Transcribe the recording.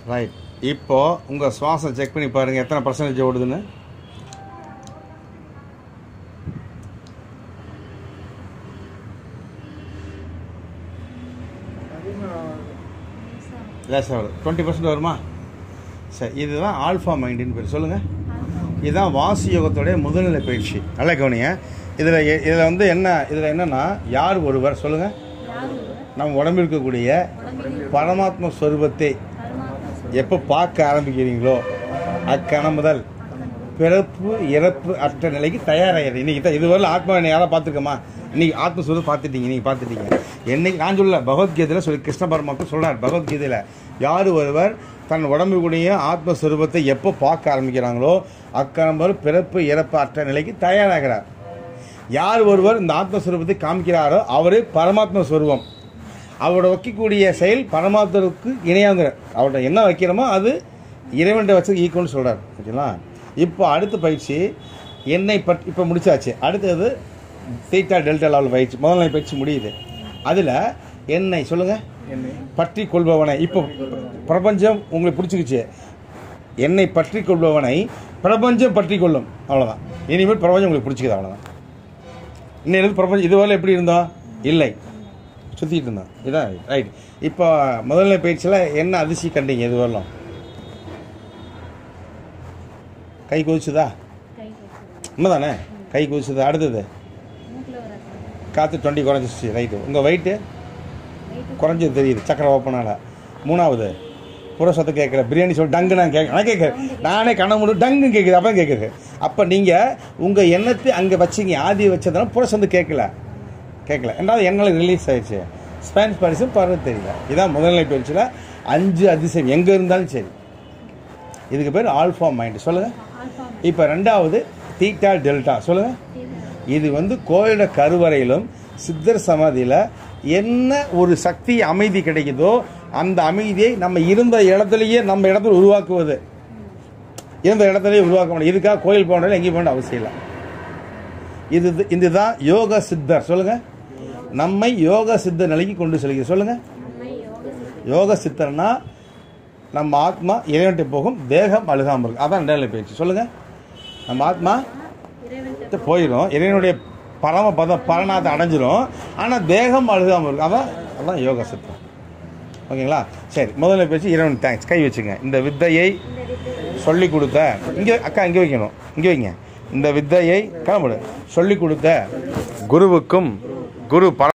right இப்போ உங்கள் சுவாசம் செக் பண்ணி பாருங்கள் எத்தனை பர்சன்டேஜ் ஓடுதுன்னு லேசாக வருது டுவெண்ட்டி பர்சன்ட் வருமா சரி இதுதான் ஆல்ஃபா மைண்டுன்னு பேர் சொல்லுங்கள் இதுதான் வாசி யோகத்துடைய முதுநிலை பயிற்சி நல்ல கவனிங்க இதில் இதில் வந்து என்ன இதில் என்னன்னா யார் ஒருவர் சொல்லுங்கள் நம்ம உடம்பில் இருக்கக்கூடிய பரமாத்ம ஸ்வரூபத்தை எப்போ பார்க்க ஆரம்பிக்கிறீங்களோ அக்கணம் முதல் பிறப்பு இறப்பு அற்ற நிலைக்கு தயாராகிறது இன்னைக்கு தான் இதுவரை ஆத்மா என்னை யாராவது பார்த்துருக்கோமா இன்னைக்கு ஆத்ம ஸ்வரூபம் பார்த்துட்டீங்க நீங்கள் பார்த்துட்டீங்க என்னைக்கு நான் சொல்லல பகவத்கீதையில் சொல்லி கிருஷ்ண பரமாத்மா சொல்றார் பகவத்கீதையில் யார் ஒருவர் தன் உடம்புக்குடைய ஆத்மஸ்வரூபத்தை எப்போ பார்க்க ஆரம்பிக்கிறாங்களோ அக்கணம் முதல் பிறப்பு இறப்பு அற்ற நிலைக்கு தயாராகிறார் யார் ஒருவர் இந்த ஆத்மஸ்வரூபத்தை காமிக்கிறாரோ அவரே பரமாத்ம ஸ்வரூபம் அவரோட வைக்கக்கூடிய செயல் பரமாத்மருக்கு இணையாங்கிற அவர்கிட்ட என்ன வைக்கிறோமோ அது இறைவன்கிட்ட வச்சு ஈக்குவல்னு சொல்கிறார் ஓகேங்களா இப்போ அடுத்த பயிற்சி என்னை பற்றி இப்போ முடிச்சாச்சு அடுத்தது தீட்டா டெல்டா லெவல் பயிற்சி முதல்நிலை பயிற்சி முடியுது அதில் என்னை சொல்லுங்கள் பற்றி கொள்பவனை இப்போ பிரபஞ்சம் உங்களுக்கு பிடிச்சிக்கிச்சு என்னை பற்றி கொள்பவனை பிரபஞ்சம் பற்றி கொள்ளும் அவ்வளோதான் இனிமேல் பிரபஞ்சம் உங்களுக்கு பிடிச்சிக்குது அவ்வளோதான் இன்னும் பிரபஞ்சம் இதுவரை எப்படி இருந்தோம் இல்லை சுற்றிட்டு இருந்தோம் இதான் ரைட் இப்போ முதல்நிலை பயிற்சியில் என்ன அதிசயம் கண்டீங்க இது வரலாம் கை கொதிச்சுதா கை வச்சு உண்மைதானே கை கொதிச்சுது அடுத்தது மூக்கில் வர காற்று டுவெண்ட்டி குறைஞ்சிச்சு ரைட்டு உங்கள் வெயிட்டு வெயிட் குறைஞ்சது தெரியுது சக்கரை ஓப்பனால மூணாவது புற சத்து கேட்குற பிரியாணி சொல்லி டங்கு நான் கேட்க நான் கேட்குறேன் நானே கண்ண முடி டங்கு கேட்குது அப்போ கேட்குது அப்போ நீங்கள் உங்கள் எண்ணத்தை அங்கே வச்சிங்க ஆதி வச்சதுனால புற சந்து கேட்கல கேட்கல ரெண்டாவது எண்ணெய் ரிலீஸ் ஆயிடுச்சு ஸ்பானிஷ் பாரிஸும் பரவ தெரியல இதான் முதல்நிலை பயிற்சியில் அஞ்சு அதிசயம் எங்கே இருந்தாலும் சரி இதுக்கு பேர் ஆல்ஃபா மைண்ட் சொல்லுங்கள் ஆல்ஃபா இப்போ ரெண்டாவது தீட்டா டெல்டா சொல்லுங்கள் இது வந்து கோயிலோட கருவறையிலும் சித்தர் சமாதியில் என்ன ஒரு சக்தி அமைதி கிடைக்குதோ அந்த அமைதியை நம்ம இருந்த இடத்துலயே நம்ம இடத்துல உருவாக்குவது இருந்த இடத்துலயே உருவாக்க முடியும் இதுக்காக கோயில் போனாலும் எங்கேயும் போகணும் அவசியம் இல்லை இது இதுதான் யோக சித்தர் சொல்லுங்க நம்மை யோக சித்தர் நிலைக்கு கொண்டு செல்கிறது சொல்லுங்க நம்மை யோக சித்தி யோக சித்தர்னா நம்ம ஆத்மா இறைவன்ட்டு போகும் தேகம் அழுகாமல் இருக்கும் அதான் ரெண்டாவது பயிற்சி சொல்லுங்க நம்ம ஆத்மா இறைவன் கிட்ட போயிடும் இறைவனுடைய பரம பதம் பரநாத்தை அடைஞ்சிரும் ஆனால் தேகம் அழுகாமல் இருக்கும் அதான் அதான் யோக சித்தம் ஓகேங்களா சரி முதல்ல பேச்சு இறைவன் தேங்க்ஸ் கை வச்சுங்க இந்த வித்தையை இந்த வித்தை சொல்லி கொடுத்த இங்கே அக்கா இங்கே வைக்கணும் இங்கே வைங்க இந்த வித்தையை கிளம்பிடு சொல்லி கொடுத்த குருவுக்கும் குரு பர